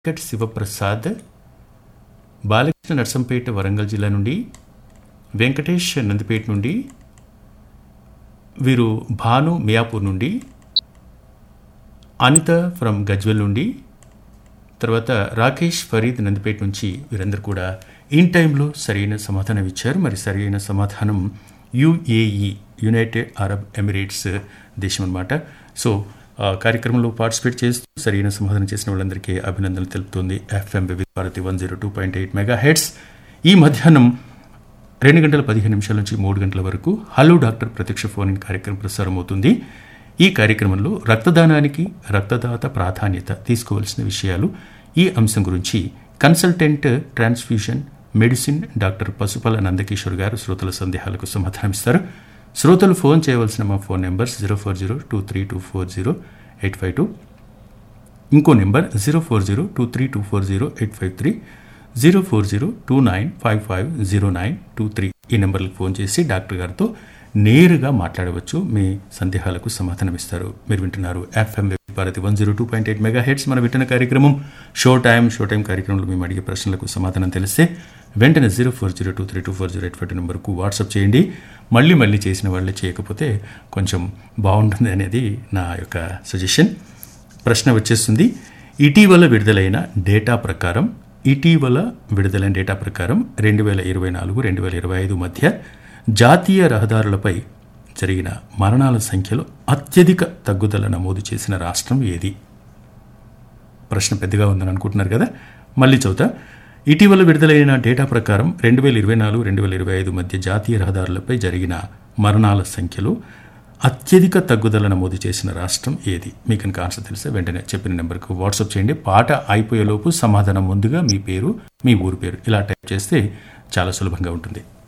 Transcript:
వెంకట్ శివప్రసాద్ బాలకృష్ణ నర్సంపేట వరంగల్ జిల్లా నుండి వెంకటేష్ నందిపేట నుండి వీరు భాను మియాపూర్ నుండి అనిత ఫ్రమ్ గజ్వెల్ నుండి తర్వాత రాకేష్ ఫరీద్ నందిపేట నుంచి వీరందరూ కూడా ఇన్ టైంలో సరైన సమాధానం ఇచ్చారు మరి సరైన సమాధానం యుఏఈ యునైటెడ్ అరబ్ ఎమిరేట్స్ దేశం అనమాట సో ఆ కార్యక్రమంలో పార్టిసిపేట్ చేస్తూ సరైన సమాధానం చేసిన వాళ్ళందరికీ అభినందనలు తెలుపుతుంది FM Vividh Bharati one zero two point eight megahertz ఈ మధ్యాహ్నం రెండు గంటల పదిహేను నిమిషాల నుంచి మూడు గంటల వరకు హలో డాక్టర్ ప్రత్యక్ష ఫోన్ ఇన్ కార్యక్రమం ప్రసారం అవుతుంది ఈ కార్యక్రమంలో రక్తదానానికి రక్తదాత ప్రాధాన్యత తీసుకోవాల్సిన విషయాలు ఈ అంశం గురించి consultant transfusion medicine doctor Pasupala Nandakishore గారు శ్రోతల సందేహాలకు సమాధానమిస్తారు శ్రోతలు ఫోన్ చేయవలసిన మా phone numbers zero four zero two three two four zero eight five two ఇంకో number zero four zero two three two four zero eight five three zero four zero two nine five five zero nine two three ఈ నెంబర్లకు phone చేసి doctor గారితో నేరుగా మాట్లాడవచ్చు మీ సందేహాలకు సమాధానం ఇస్తారు మీరు వింటున్నారు FM Bharati one zero two point eight megahertz మన వింటున్న కార్యక్రమం షో టైం షో టైం కార్యక్రమంలో మేము అడిగే ప్రశ్నలకు సమాధానం తెలిస్తే వెంటనే zero four zero two three two four zero eight five నెంబర్కు వాట్సాప్ చేయండి మళ్ళీ మళ్ళీ చేసిన వాళ్ళే చేయకపోతే కొంచెం బాగుంటుంది అనేది నా యొక్క సజెషన్ ప్రశ్న వచ్చేస్తుంది ఇటీవల విడుదలైన డేటా ప్రకారం ఇటీవల విడుదలైన డేటా ప్రకారం రెండు వేల ఇరవై నాలుగు రెండు వేల ఇరవై ఐదు మధ్య జాతీయ రహదారులపై జరిగిన మరణాల సంఖ్యలో అత్యధిక తగ్గుదల నమోదు చేసిన రాష్ట్రం ఏది ప్రశ్న పెద్దగా ఉందని అనుకుంటున్నారు కదా మళ్ళీ చదువుతా ఇటీవల విడుదలైన డేటా ప్రకారం రెండు వేల ఇరవై నాలుగు రెండు వేల ఇరవై ఐదు మధ్య జాతీయ రహదారులపై జరిగిన మరణాల సంఖ్యలో అత్యధిక తగ్గుదల నమోదు చేసిన రాష్ట్రం ఏది మీకు కనుక ఆన్సర్ తెలిస్తే వెంటనే చెప్పిన నెంబర్కు వాట్సాప్ చేయండి పాట అయిపోయేలోపు సమాధానం ముందుగా మీ పేరు మీ ఊరు పేరు ఇలా టైప్ చేస్తే చాలా సులభంగా ఉంటుంది